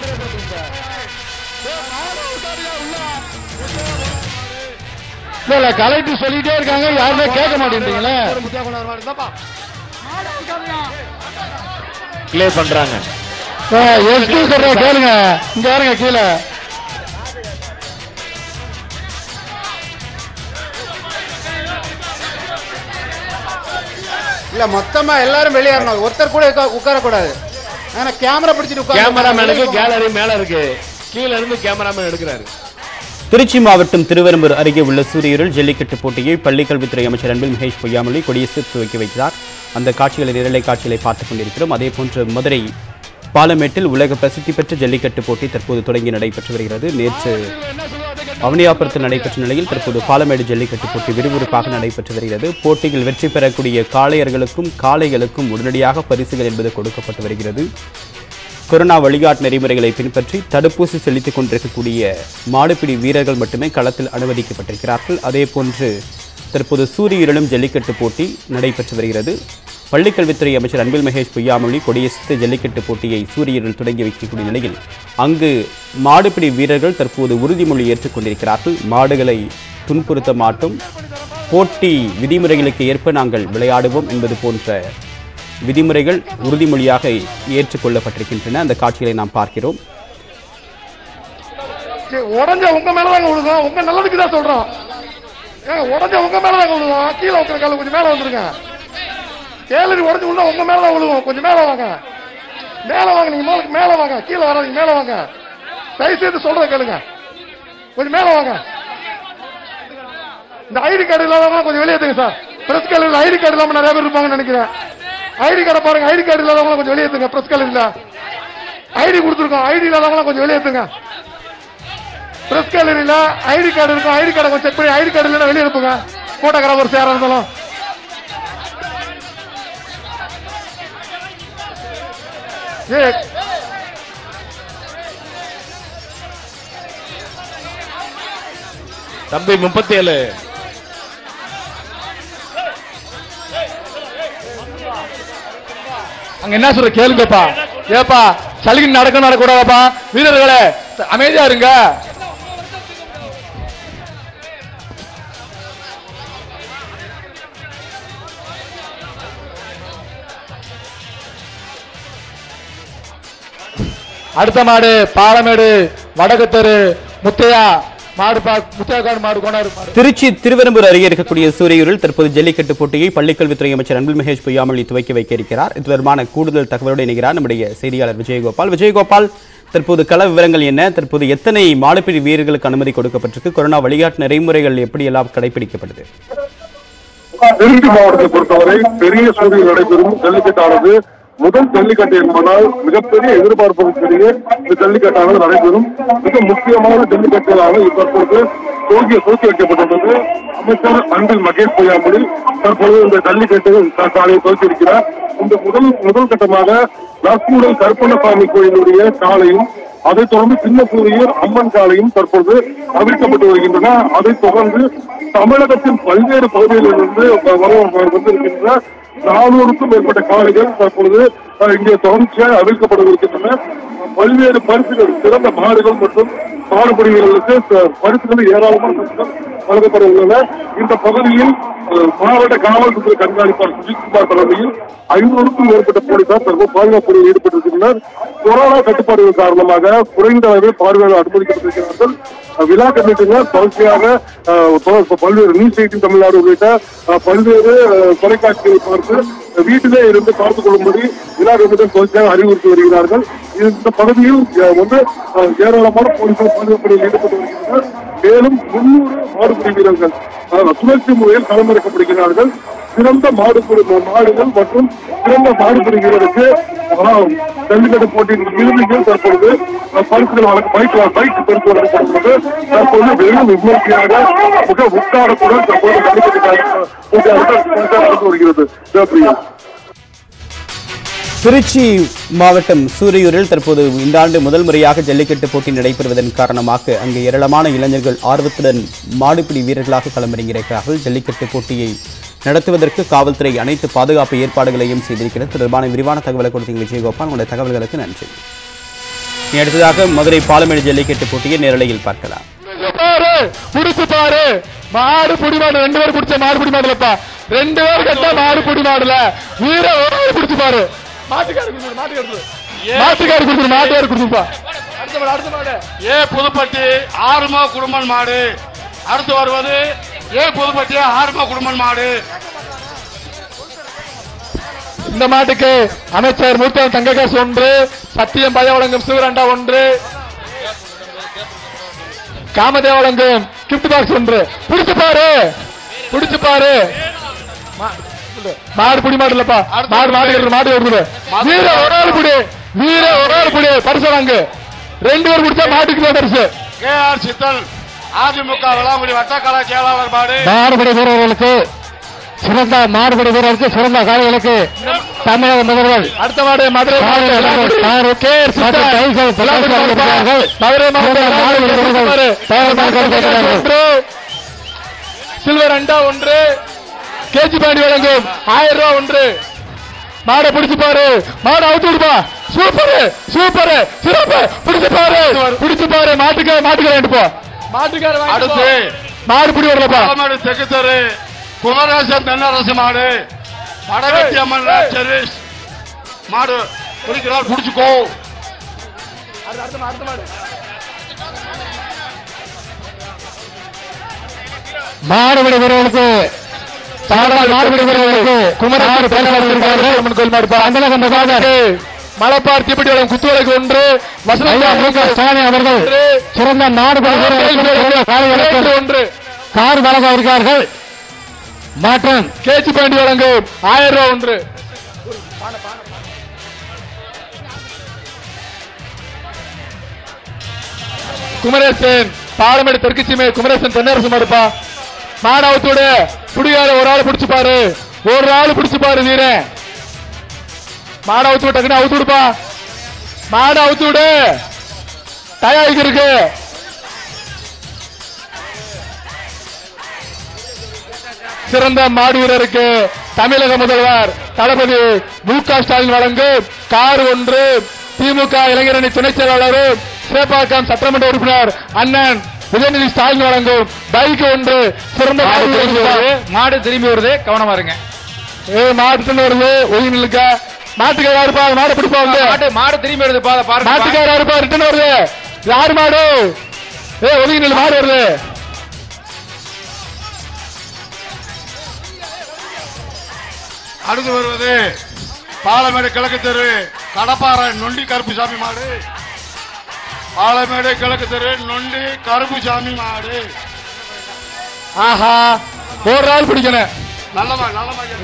இல்ல இல்ல கலெக்டர் சொல்லிட்டே இருக்காங்க யாருமே கேட்க மாட்டேன்றீங்களே கிளியர் பண்றாங்க எஸ்பி சொல்ற கேளுங்க இங்க யாருங்க கீழே இல்ல மொத்தமா எல்லாரும் வெளியேறணும் ஒருத்தர் கூட உட்கா- உட்காரக்கூடாது ஆனா கேமரா பிடிச்சிட்டு உட்கார்ந்து- கேமராமேனுக்கு கேலரி மேல இருக்கு கீழ இருந்து கேமராமேன் எடுக்கிறாரு திருச்சி மாவட்டம் திருவெரும்பூர் அருகே உள்ள சூரியூரில் ஜல்லிக்கட்டு போட்டியை பள்ளிக்கல்வித்துறை அமைச்சர் அன்பில் மகேஷ் பொய்யாமொழி கொடியசு துவக்கி வைத்தார் அந்த காட்சிகளை நிரலை காட்சிகளை பார்த்துக் கொண்டிருக்கிறோம் அதேபோன்று மதுரை பாலமேட்டில் உலக பிரசித்தி பெற்ற ஜல்லிக்கட்டு போட்டி தற்போது தொடங்கி நடைபெற்று வருகிறது நேற்று அவனியாபுரத்தில் நடைபெற்ற நிலையில் தற்போது பாலமேடு ஜல்லிக்கட்டு போட்டி விறுவிறுப்பாக நடைபெற்று வருகிறது போட்டியில் வெற்றி பெறக்கூடிய காளையர்களுக்கும் காளைகளுக்கும் உடனடியாக பரிசுகள் என்பது கொடுக்கப்பட்டு வருகிறது கொரோனா வழிகாட்டு நெறிமுறைகளை பின்பற்றி தடுப்பூசி செலுத்திக் கொண்டிருக்கக்கூடிய மாடுபிடி வீரர்கள் மட்டுமே களத்தில் அனுமதிக்கப்பட்டிருக்கிறார்கள் அதேபோன்று தற்போது சூரியூரிலும் ஜல்லிக்கட்டு போட்டி நடைபெற்று வருகிறது பள்ளிக்கல்வித்துறை அமைச்சர் அன்பில் மகேஷ் பொய்யாமொழி கொடியசித்த ஜல்லிக்கட்டு போட்டியை சூரியூரில் தொடங்கி வைக்கக்கூடிய நிலையில் அங்கு மாடுபிடி வீரர்கள் தற்போது உறுதிமொழி ஏற்றுக்கொண்டிருக்கிறார்கள் மாடுகளை துன்புறுத்த மாட்டோம் போட்டி விதிமுறைகளுக்கு ஏற்ப நாங்கள் விளையாடுவோம் என்பது போன்ற விதிமுறைகள் உறுதிமொழியாக ஏற்றுக்கொள்ளப்பட்டிருக்கின்றன அந்த காட்சிகளை நாம் பார்க்கிறோம் உடஞ்ச உங்க மேலதாங்க விழுகும் உங்க நல்லதுக்கு தான் சொல்றோம் ஏங்க உடஞ்ச உங்க மேலதாங்க விழுகும் கீழே உட்கிற கால கொஞ்சம் மேல வந்துருங்க கேளரி உடஞ்சு விழுந்தா உங்க மேலதான் விழுகும் கொஞ்சம் மேல வாங்க மேல வாங்க நீங்க மேல மேல வாங்க கீழே வராதீங்க மேல வாங்க தயவு செய்து சொல்றத கேளுங்க கொஞ்சம் மேல வாங்க இந்த ஐடி கார்டு இல்லாதவங்க கொஞ்சம் வெளியேத்துங்க சார் பிரஸ் கேலரியில் ஐடி கார்டு இல்லாம நிறைய பேர் இருப்பாங்கன்னு நினைக்கிறேன் ஐடி கார்டை பாருங்க ஐடி கார்டு இல்லாதவங்க கொஞ்சம் வெளியேத்துங்க பிரஸ் கேலரியில் ஐடி கொடுத்துருக்கோம் ஐடி இல்லாதவங்க கொஞ்சம் வெளியேத்துங்க பிரஸ் கேலரியில ஐடி கார்டு இருக்கும் ஐடி கார்டை கொஞ்சம் செக் பண்ணி ஐடி கார்டு இல்லைன்னா வெளியே அனுப்புங்க போட்டோகிராஃபர் யாரா இருந்தாலும் ஏய், தம்பி முப்பத்தி ஏழு அங்க என்ன சொல்ற கேளுங்கப்பா ஏப்பா சலுகை நடக்க நடக்கூடாதப்பா வீரர்களே அமைதியா இருங்க அடுத்த மாடு பாலமேடு வடக்கு தெரு முத்தையா மாடு பா முத்தையா மாடு கோனாரு மாடு திருச்சி திருவெரும்பூர் அருகே இருக்கக்கூடிய சூரியூரில் தற்போது ஜல்லிக்கட்டு போட்டியை பள்ளிக்கல்வித்துறை அமைச்சர் அன்பில் மகேஷ் பொய்யாமொழி துவக்கி வைக்க இருக்கிறார் இது தொடர்பான கூடுதல் தகவலோடு இணைகிறார் நம்முடைய செய்தியாளர் விஜயகோபால் விஜயகோபால் தற்போது கள விவரங்கள் என்ன தற்போது எத்தனை மாடுபிடி வீரர்களுக்கு அனுமதி கொடுக்கப்பட்டிருக்கு கொரோனா வழிகாட்டு நெறிமுறைகள் எப்படி எல்லாம் கடைபிடிக்கப்படுது திருச்சி மாவட்டத்தை பொறுத்தவரை பெரிய சூழலில் நடைபெறும் ஜல்லிக்கட்டானது முதல் ஜல்லிக்கட்டு என்பதால் மிகப்பெரிய எதிர்பார்ப்புகளுக்கிடையே இந்த ஜல்லிக்கட்டானது நடைபெறும் மிக முக்கியமான ஜல்லிக்கட்டுகளாக தற்போது துவக்கி துவக்கி வைக்கப்பட்டுள்ளது அமைச்சர் அன்பில் மகேஷ் பொய்யாமொழி தற்போது இந்த ஜல்லிக்கட்டு சாலையை துவக்கி இருக்கிறார் இந்த முதல் முதல் கட்டமாக நற்கூடல் கருப்பண்ணசாமி கோயிலுடைய காலையும் அதைத் தொடர்ந்து சின்னப்பூரியூர் அம்மன் காலையும் தற்போது அவிழ்க்கப்பட்டு வருகின்றன அதைத் தொடர்ந்து தமிழகத்தின் பல்வேறு பகுதிகளிலிருந்து வ- வர- வந்திருக்கின்ற நானூறுக்கும் மேற்பட்ட காளைகள் தற்பொழுது அஹ், இங்கே தொடர்ச்சியாக அவிழ்க்கப்பட இருக்கின்றன பல்வேறு பரிசுகள் சிறந்த மாடுகள் மற்றும் மாடுபடி வீரர்களுக்கு ப- பரிசுகள் ஏராளமான பரிசுகள் வழங்கப்பட உள்ளன இந்த பகுதியில் அஹ், மாவட்ட காவல்துறை கண்காணிப்பாளர் சுஜித்குமார் தலைமையில் ஐநூறுக்கும் மேற்பட்ட போலீசார் தற்போது பாதுகாப்பு பணியில் ஈடுபட்டிருக்கின்றனர் கொரோனா கட்டுப்பாடுகள் காரணமாக குறைந்த அளவில் பார்வையாளர் அனுமதிக்கப்பட்டிருக்கிறார்கள் அஹ், விழா கமிட்டியினர் தொடர்ச்சியாக அஹ், தொ- பல்வேறு நியூஸ் எயிட்டின் தமிழ்நாடு உள்ளிட்ட அஹ், பல்வேறு அஹ், தொலைக்காட்சிகளை பார்த்து வீட்டிலே இருந்து பார்த்துக் கொள்ளும்படி விழா கமிட்டியில் தொடர்ச்சியாக அறிவுறுத்தி வருகிறார்கள் இந்த பகுதியில் அஹ், வந்து அஹ், ஏராளமான போலீசார் பாதுகாப்பு பணியில் ஈடுபட்டு வருகின்றனர் மேலும் முன்னூறு மாடுபிடி வீரர்கள் அஹ், சுழற்சி முறையில் களமிறக்கப்படுகிறார்கள் சிறந்த மாடுபிடி மாடுகள் மற்றும் சிறந்த மாடுபிடி வீரருக்கு அஹ், ஜல்லிக்கட்டு போட்டியின் இறுதியில் தற்பொழுது அஹ், பரிசுகள் வழங்க பைக் பைக் பரிசு வழங்கப்படுகிறது தற்பொழுது வெறும் விமர்சையாக மிக உற்சாகத்துடன் தற்போது ஜல்லிக்கட்டு போட்டியாளர்கள் நடந்து வருகிறது ஜெயப்பிரியா திருச்சி மாவட்டம் சூரியூரில் தற்போது இந்த ஆண்டு முதல் முறையாக ஜல்லிக்கட்டு போட்டி நடைபெறுவதன் காரணமாக அங்கு ஏராளமான இளைஞர்கள் ஆர்வத்துடன் மாடுபிடி வீரர்களாக களமிறங்கியிருக்கிறார்கள் ஜல்லிக்கட்டு போட்டியை நடத்துவதற்கு காவல்துறை அனைத்து பாதுகாப்பு ஏற்பாடுகளையும் செய்திருக்கிறது தொடர்பான விரிவான தகவலை கொடுத்தீங்க விஜயகோபால் உங்களுடைய தகவல்களுக்கு நன்றி இனி அடுத்ததாக மதுரை பாலமேடு ஜல்லிக்கட்டு போட்டியை நேரலையில் பார்க்கலாம் பாரு புடிச்சு பாரு மாடு புடி மாடு ரெண்டு பேரும் பிடிச்ச மாடு புடி மாடுலப்பா ரெண்டு பேரும் கட்டா மாடு புடி மாடுல வீர ஒரு ஆள் பிடிச்சு பாரு மாட்டுக்காரு கொடுத்துரு மாட்டுக்காரு கொடுத்துரு. மாட்டுக்காரு கொடுத்துரு மாட்டுக்காரு கொடுத்துருப்பா அடுத்த மாடு அடுத்த மாடு ஏ புதுப்பட்டி ஆறுமா குடும்பம் மாடு அடுத்து வருவது ஏ புதுப்பட்டி ஆறுமா குடும்பம் மாடு இந்த மாட்டுக்கு அமைச்சர் மூத்தவன் தங்ககாசு ஒன்று சத்தியம் பய வழங்கும் சிவரண்டா ஒன்று காமதேவ வழங்கும் கிஃப்ட் பாக்ஸ் ஒன்று பிடிச்சு பாரு பிடிச்சு பாரு மா- மாடு புடி மாடு இல்லப்பா மாடு மாடு கட்டுற மாடு வருது வீர ஒரு ஆள் புடி வீர ஒரு ஆள் புடி பரிசு வாங்கு ரெண்டு பேர் பிடிச்சா மாட்டுக்கு தான் பரிசு கே ஆர் சித்தல் அதிமுக விளாங்குடி வட்டக்கலா செயலாளர் மாடு மாடுபடி வீரர்களுக்கு சிறந்த மாடுபடி வீரருக்கு சிறந்த காலைகளுக்கு தமிழக முதல்வர் அடுத்த மாடு மதுரை மதுரை சில்வர் அண்டா ஒன்று கேஜி பாண்டி வழங்கும் ஆயிரம் ரூபாய் ஒன்று மாடை பிடிச்சு பாரு மாடை அவுத்து விடுப்பா சூப்பர் சூப்பர் சிறப்பு பிடிச்சு பாரு பிடிச்சு பாரு மாட்டுக்கார மாட்டுக்கார வாங்கிட்டு போ மாட்டுக்கார அடுத்து மாடு பிடி வரலப்பா பாலமாடு தெற்கு தெரு குமரேசன் தென்னரசு மாடு வடவெட்டி அம்மன் செரிஸ் மாடு குடிக்கிறார் குடிச்சுக்கோ மாடுபிடி வீரர்களுக்கு மாடுபிடி வீரர்களுக்கு குமரன் கோயில் மாடுப்பா அந்த கண்ட சாதர் மலப்பார் தீப்பெட்டி வளம் குத்துவலைக்கு ஒன்று வசந்த ஸ்டாலின் அவர்கள் சிறந்த மாடுபிடி வீரர்கள் ஒன்று கார் வழங்க இருக்கிறார்கள் மாற்றம் கேச்சி பாண்டி வழங்கும் ஆயிரம் ரூபாய் ஒன்று குமரேசன் பாலமேடு தெற்கு சீமை குமரேசன் தென்னரசு மாடுப்பா மாடு அவுத்தோடு புடியார ஒரு ஆள் பிடிச்சு பாரு ஒரு ஆள் பிடிச்சு பாரு வீரன் மாடு அவுத்து விட்டு டக்குன்னு அவுத்து விடுப்பா மாடு அவுத்து விடு தயாரிக்கு இருக்கு சிறந்த மாடு வீரருக்கு தமிழக முதல்வர் தளபதி மு க ஸ்டாலின் வழங்கும் கார் ஒன்று திமுக இளைஞரணி துணைச் செயலாளரும் சேப்பாக்கம் சட்டமன்ற உறுப்பினர் அண்ணன் உதயநிதி ஸ்டாலின் வழங்கும் பைக் ஒன்று சிறந்த மாடு வீரருக்கு. மாடு திரும்பி வருது கவனமா இருங்க ஏ மாட்டுன்னு வருது ஒதுங்கி நில்லுங்க மாட்டுக்கார யாருப்பா மாடு பிடிப்பா வந்து மாடு மாடு திரும்பி வருது பாத பாருங்க மாட்டுக்கார யாருப்பா ரிட்டன் வருது யாரு மாடு ஏ ஒதுங்கி நில்லு மாடு வருது அடுத்து வருவது பாலமேடு கிழக்கு தெரு கடப்பாறை நொண்டி கருப்புசாமி மாடு பாலமேடு கிழக்கு தெரு நொண்டி கருப்புசாமி மாடு ஆஹா ஒரு ஆள் பிடிக்கணும் நல்ல மாடு நல்ல மாடு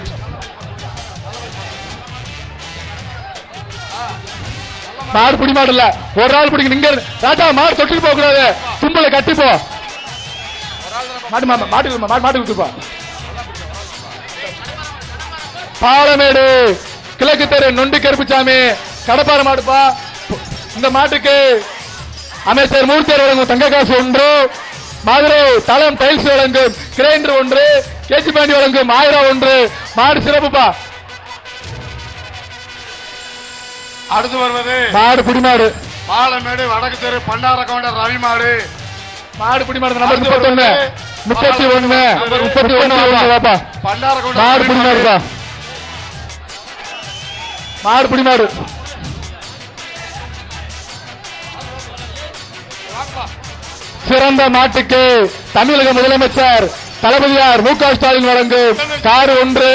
மாடு பிடி மாடு இல்ல ஒரு ஆள் பிடிக்கணும் இங்க இருந்து. ராஜா மாடு தொட்டிட்டு போக கூடாது தும்பல கட்டி போ மாடு மா- மாட்டு மா- மாடு மாட்டு விட்டுப்பா பாலமேடு கிழக்கு தெரு நொண்டி கருப்புச்சாமி கடப்பாறை மாடுப்பா இந்த மாட்டுக்கு அமைச்சர் மூர்த்தியர் வழங்கும் தங்க காசு ஒன்று மதுரை தளம் டைல்ஸ் வழங்கும் கிரைண்டர் ஒன்று கேஜி பாண்டி வழங்கும் ஆயிரம் ஒன்று மாடு சிறப்புப்பா அடுத்து வருவது மாடு புடி மாடு பாலமேடு வடக்கு தெரு பண்டார கவுண்டர் ரவி மாடு மாடு புடி மாடு நம்பர் முப்பத்தி ஒண்ணு முப்பத்தி ஒண்ணு முப்பத்தி ஒண்ணு வாப்பா பண்டார மாடு கவுண்டர் புடி மாடுப்பா மாடு புடி மாடு சிறந்த மாட்டுக்கு தமிழக முதலமைச்சர் தளபதியார் மு க ஸ்டாலின் வழங்கும் கார் ஒன்று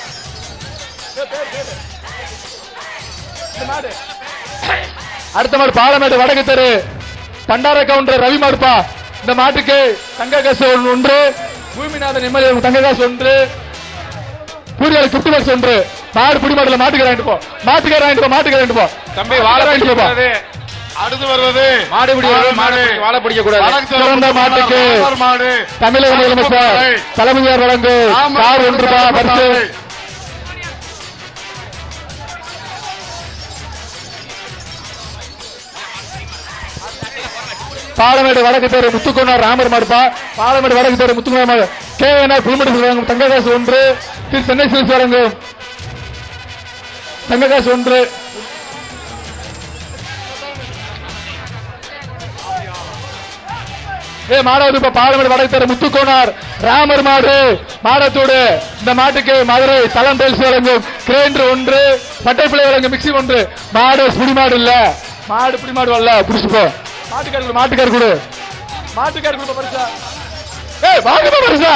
அடுத்த மாடு பாலமேடு வடக்கு தெரு பண்டார கவுண்டர் ரவி மாடுப்பா இந்த மாட்டுக்கு தங்க காசு ஒன்று ஒன்று பூமிநாதன் எம்எல்ஏ தங்க காசு ஒன்று பூரியால் கிஃப்ட் பாக்ஸ் ஒன்று மாடு புடி மாடுல மாட்டுக்கார வாங்கிட்டு போ மாட்டுக்கார வாங்கிட்டு போ மாட்டுக்கார வாங்கிட்டு போ தம்பி வாழை வாங்கிட்டு போப்பா அடுத்து வருவது மாடு பிடி வருது, மாடு பிடி- வாழை பிடிக்க கூடாது வடக்கு தெரு சிறந்த மாட்டுக்கு ராமர் மாடு தமிழக முதலமைச்சர் தளபதியார் வழங்கும் ராமர் கார் ஒன்றுபா பரிசு மாடு. பாலமேடு வடக்கு பேரு முத்துக்கோனார் ராமர் மாடுப்பா பாலமேடு வடக்கு பேரு முத்துக்கோனார் மாடு கேவனார் புதுமடி வழங்கும் தங்ககாசு ஒன்று திரு சென்னை சில்ஸ் வழங்கும் தங்ககாசு ஒன்று ஏ மாடாவது இப்ப பாலமேடு வடக்கு முத்துக்கோனார் ராமர் மாடு மாடத்தோடு இந்த மாட்டுக்கு மதுரை தளம் பேசி வழங்கும் கிரைண்டர் ஒன்று பட்டைப்பிள்ளை வழங்கும் மிக்சி ஒன்று மாடு புடி மாடு இல்ல மாடு புடி மாடு வரல புடிச்சு போ மாட்டுக்காரு கொடு மாட்டுக்காரு கொடு மாட்டுக்காரு கொடு பரிசா ஏய் வாங்க பரிசா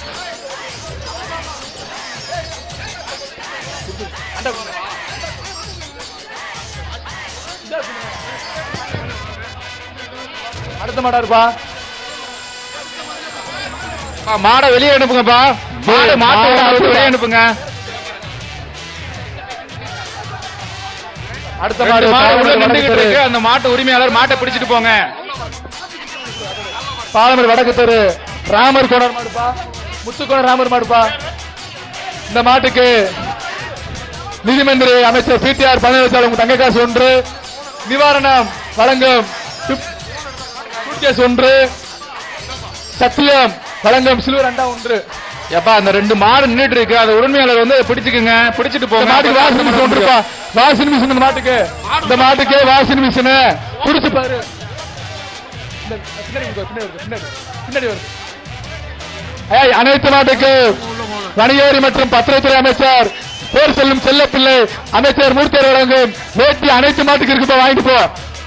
அடுத்த மாடா இருப்பா மாடை வெளியே அனுப்புங்கப்பா மாடு மாட்டு மாடு வெளியே அனுப்புங்க அடுத்த மாடு மாடு மாடு உள்ள பாலமேடு நின்றுகிட்டு வடக்கு இருக்கு தெரு. அந்த மாட்டு உரிமையாளர் மாட்டை பிடிச்சிட்டு போங்க பாலமேடு வடக்கு தெரு ராமர் கோணர் மாடுப்பா முத்துக்கோணர் ராமர் மாடுப்பா இந்த மாட்டுக்கு நிதிமந்திரி அமைச்சர் பிடிஆர் பழனிசாமி உங்க தங்க காசு ஒன்று நிவாரணம் வழங்கும் சூட்கேஸ் ஒன்று சத்தியம் வழங்கும் சில்வர் அண்டா ஒன்று எப்பா அந்த ரெண்டு மாடு நின்றுட்டு இருக்கு அந்த உரிமையாளர் வந்து பிடிச்சுக்குங்க பிடிச்சிட்டு இந்த போங்க மாட்டுக்கு வாசின் மிஷின் ஒன்றுப்பா வாஷிங் மிஷின் இந்த மாட்டுக்கு இந்த மாட்டுக்கு வாஷிங் மிஷின் புடிச்சு பாரு இந்த பின்னாடி வருது, பின்னாடி வருது, பின்னாடி பின்னாடி வருது ஏய், அனைத்து மாட்டுக்கு வணிகவரி மற்றும் பத்திரத்துறை அமைச்சர் பேர் செல்லும் செல்லப்பிள்ளை அமைச்சர் மூர்த்தியர் வழங்கும் வேட்டி அனைத்து மாட்டுக்கு இருக்குப்பா வாங்கிட்டு போ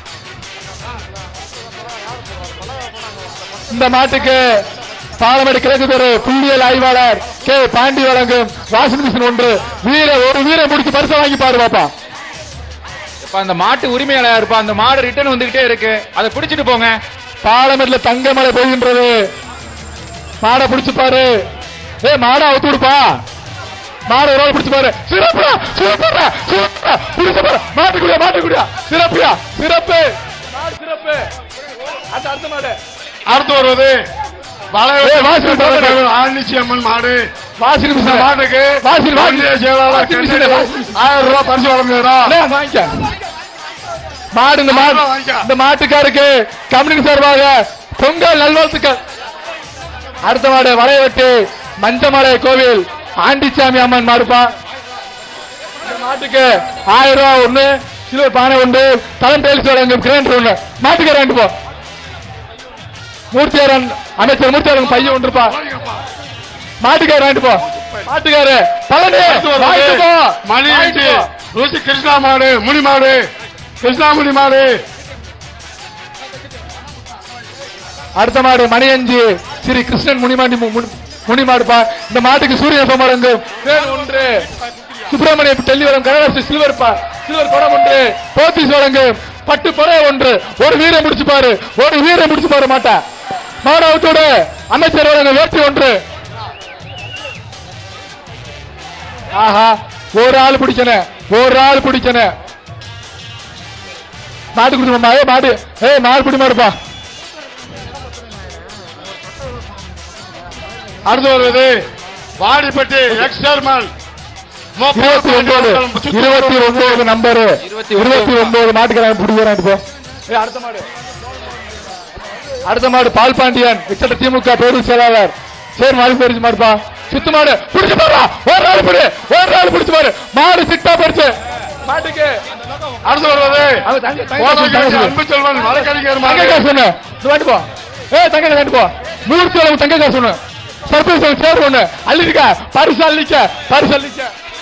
இந்த மாட்டுக்கு பாலமேடு கிழக்கு தெரு புள்ளியல் ஆய்வாளர் கே பாண்டி வழங்கும் வாஷிங் மிஷின் ஒன்று வீர ஒரு வீர முடிச்சு பரிசு வாங்கி பாரு பாப்பா எப்பா, அந்த மாட்டு உரிமையாளர் இருப்பா அந்த மாடு ரிட்டர்ன் வந்துகிட்டே இருக்கு அதை பிடிச்சிட்டு போங்க பாலமேட்ல தங்கமலை போகின்றது மாடை பிடிச்சு பாரு ஏ மாடை அவுத்து விடுப்பா மாடு ஒரு ஆள் பிடிச்சு பாரு சிறப்புடா சிறப்புடா சிறப்புடா பிடிச்ச பாரு மாட்டுக்குடியா மாட்டுக்குடியா சிறப்புயா சிறப்பு மாடு சிறப்பு அடுத்த அடுத்த மாடு அடுத்து வருவது ஏய், வாசல் போடுங்க. ஆண்டிச்சி அம்மன் மாடு வாஷிங் இந்த மிஷின் மாட்டுக்கு வாசல், வாசல். ஒன்றிய செயலாளர் வாசல் மிஷின், கண்ணன் வாசல் மிஷின். ஆயிரம் ரூபாய் பரிசு வழங்குகிறார் அண்ணே, வாங்கிக்க. மாடு இந்த மாடு வாங்கிக்க. இந்த மாட்டுக்காருக்கு கம்பெனி சார்பாக பொங்கல் நல்வாழ்த்துக்கள் அடுத்த மாடு வளையவெட்டு மஞ்சமலை கோவில் ஆண்டிச்சாமி அம்மன் மாடுப்பா இந்த மாட்டுக்கு ஆயிரம் ரூபாய் ஒண்ணு சில்வர் பானை ஒன்று தளம் பேலிச்சு வழங்கும் கிரைண்டர் ஒண்ணு மாட்டுக்கார ரெண்டு போ மூர்த்தியாரன் அமைச்சர் மூர்த்தியாரன் பையன் ஒன்றுப்பா மாட்டுக்கார ரெண்டு போ மாட்டுக்காரு பழனி வாங்கிட்டு போ. மணி வாங்கிட்டு போ. ருசி கிருஷ்ணா மாடு முனி மாடு கிருஷ்ணாமுனி மாடு அடுத்த மாடு மணி அஞ்சு ஸ்ரீ கிருஷ்ணன் முனிமாண்டி மு- முனி- முனி மாடுப்பா இந்த மாட்டுக்கு சூரியன் சமரங்கு வேல் ஒன்று சுப்பிரமணிய டெல்லி வரம் கனகராசி சில்வர் பா சில்வர் குடம் ஒன்று போத்தீஸ் வழங்கு பட்டு புடவை ஒன்று ஒரு வீரம் முடிச்சு பாரு ஒரு வீரம் முடிச்சு பாரு மாட்டா மாணவத்தோடு அமைச்சர் வழங்க வேட்டி ஒன்று ஆஹா ஒரு ஆள் பிடிச்சன ஒரு ஆள் பிடிச்சன மாட்டு குடிச்சு ஏ மாடு ஏ மாடு பிடி மாடுப்பா அடுத்து வருவது வாடிப்பட்டி எக்ஸ் சேர்மன் இருபத்தி ஒன்பது இருபத்தி ஒன்பது நம்பர் இருபத்தி ஒன்பது மாட்டுக்கிறாங்க பிடிக்கிறான் இப்போ ஏய், அடுத்த மாடு அடுத்த மாடு பால் பாண்டியன் விச்சட்ட திமுக பேரூர் செயலாளர் சரி மாடு பறிச்சு மாடுப்பா சுத்து மாடு பிடிச்சு பாரு ஒரு நாள் பிடி ஒரு நாள் பிடிச்சு பாரு மாடு சிட்டா பறிச்சு மாட்டுக்கு அடுத்து வருவது அது தங்க- தங்க கோவை காசு, தங்க காசு. அன்பு செல்வன் வழக்கறிஞர் தங்க மாடு காசு ஒண்ணு இது வாங்கிட்டு போ ஏ தங்க காசு வாங்கிட்டு போ மூர்த்தி அளவு தங்க காசு ஒண்ணு சர்ப்ரைஸ் சேர் ஒண்ணு அள்ளிருக்க பரிசு அள்ளிக்க பரிசு அள்ளிக்க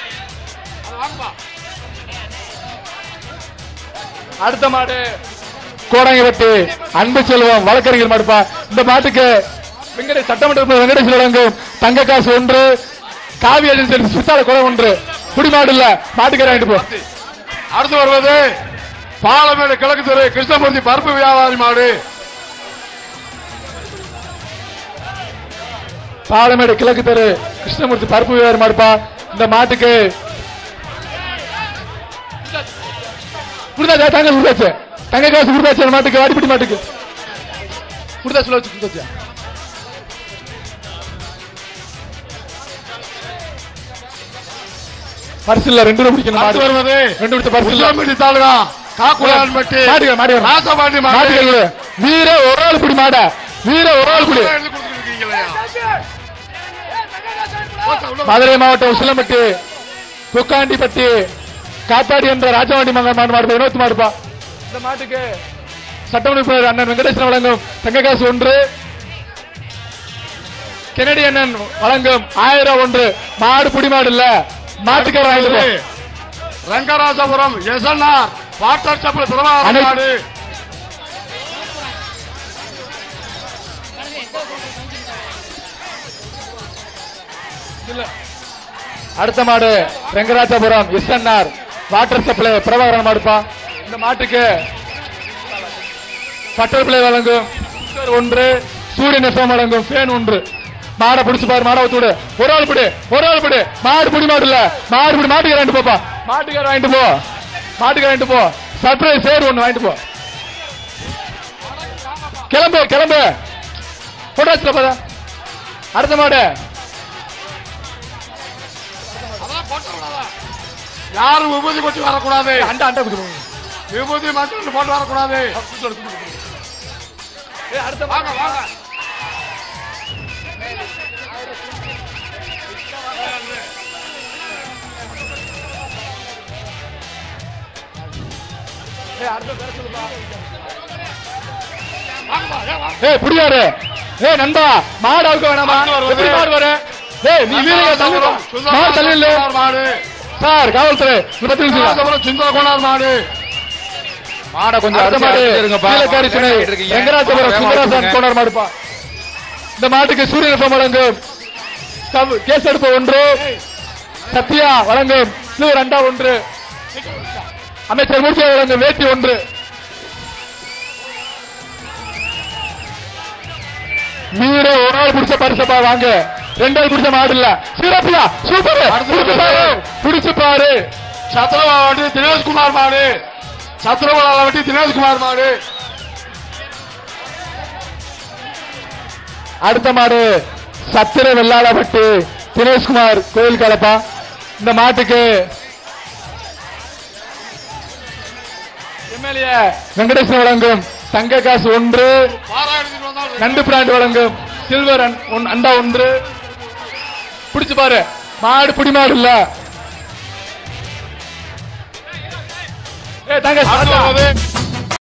அடுத்த மாடு கோடங்கப்பட்டி அன்பு செல்வம் வழக்கறிஞர் மாடுப்பா இந்த மாட்டுக்கு வெங்கடேஷ் சட்டமன்ற உறுப்பினர் வெங்கடேஷ் வழங்கும் தங்க காசு ஒன்று காவி ஏஜென்சி சுத்தால குளம் ஒன்று குடிமாடு இல்ல மாட்டுக்கார வாங்கிட்டு போ அடுத்து வருவது பாலமேடு கிழக்கு தெரு கிருஷ்ணமூர்த்தி பருப்பு வியாபாரி மாடு பாலமேடு கிழக்கு தெரு கிருஷ்ணமூர்த்தி பருப்பு வியாபாரி மாடுப்பா இந்த மாட்டுக்கு கொடுத்தாச்சா தங்க கொடுத்தாச்சு தங்க காசு கொடுத்தாச்சு அந்த மாட்டுக்கு வாடிப்பட்டி மாட்டுக்கு கொடுத்தா சொல்ல வச்சு கொடுத்தாச்சு பரிசு இல்ல ரெண்டு ரூபா பிடிக்கணும் அடுத்து மாடு. வருவது ரெண்டு பிடிச்ச பரிசு இல்ல உசிலம்பட்டி தாலுகா காக்குலான்பட்டி மாட்டுக்கு மாட்டுக்கு ராசபாண்டி மாடு மாட்டுக்கு வீர ஒரு ஆள் பிடி மாட வீர ஒரு ஆள் பிடி எழுதி கொடுத்துருக்கீங்களா மதுரை மாவட்டம் உசிலம்பட்டி குக்காண்டிப்பட்டி காத்தாடி என்ற ராஜவாண்டி மகன் மாடு மாடு இருபத்தி மாடுப்பா இந்த மாட்டுக்கு சட்டமன்ற உறுப்பினர் அண்ணன் வெங்கடேசன் வழங்கும் தங்க காசு ஒன்று கெனடி அண்ணன் வழங்கும் ஆயிரம் ஒன்று மாடு புடிமாடு இல்ல மாட்டுக்கார வாங்கிட்டு போ. Rangarajapuram SNR water supply Prabhakaran அனைத்து- மாடு அடுத்த மாடு Rengarajapuram SNR water supply Prabhakaran மாடுப்பா இந்த மாட்டுக்கு பட்டர் பிளே வழங்கும் குக்கர் ஒன்று சூரியன் எஃப்எம் வழங்கும் ஃபேன் ஒன்று மாடை பிடிச்சு பாரு மாடை ஊத்து விடு ஒரு ஆள் பிடி ஒரு ஆள் பிடி மாடு பிடி மாடு இல்ல மாடு பிடி மாட்டுக்கார வாங்கிட்டு போப்பா மாட்டுக்கார வாங்கிட்டு போ மாட்டுக்கார வாங்கிட்டு போ சர்ப்ரைஸ் சேர் ஒன்று வாங்கிட்டு போ கிளம்பு கிளம்பு போட்டோ வச்சுல பாதா அடுத்த மாடு யாரும் விபூதி கொட்டி வரக்கூடாது அண்டா அண்டா குத்து போ. விபூதி மட்டும் போட்டு வரக்கூடாது வாங்க வாங்க ஏய் புடியாரு ஏய் நண்பா மாடு அவுக்க வேணாமா எப்படி மாடு வர ஏய் நீ வீரங்க தள்ளு மாடு தள்ளி இல்ல மாடு சார் காவல்துறை இந்த பத்து நிமிஷம் ரங்கராஜபுரம் சுந்தரகோனார் மாடு மாடை கொஞ்சம் அடுத்த அரிசி மாடு அரிசி இருங்கப்பா. கீழக்காரி துணை கேட்டுட்டு இருக்கீங்க. வெங்கடாச்சபுரம் வேகமா சுந்தராசன் வச்சுக்கோங்க. கோனர் மாடுப்பா இந்த மாட்டுக்கு சூரியன் எஃப்எம் வழங்கும் சவ்- கேஸ் அடுப்பு ஒன்று சத்யா வழங்கும் சிலுவர் அண்டா ஒன்று அமைச்சர் மூர்த்தி வழங்கும் வேட்டி ஒன்று மீற ஒரு ஆள் பிடிச்ச பரிசப்பா வாங்க ரெண்டு ஆள் பிடிச்ச மாடு இல்ல சிறப்பியா சூப்பர் பிடிச்சு பாரு பிடிச்சு பாரு சத்ரவா வண்டி தினேஷ்குமார் மாடு சத்ரவா வண்டி தினேஷ்குமார் மாடு அடுத்த மாடு சத்திர வெள்ளாளப்பட்டு தினேஷ்குமார் கோயில் கலப்பா இந்த மாட்டுக்கு எம்எல்ஏ வெங்கடேசன் வழங்கும் தங்க காசு ஒன்று பாராயணத்துக்கு வந்தால் நண்டு பிராண்ட் வழங்கும் சில்வர் அன்- ஒன்- அண்டா ஒன்று பிடிச்சு பாரு மாடு பிடி மாடு இல்ல ஏ தங்க அடுத்து வருவது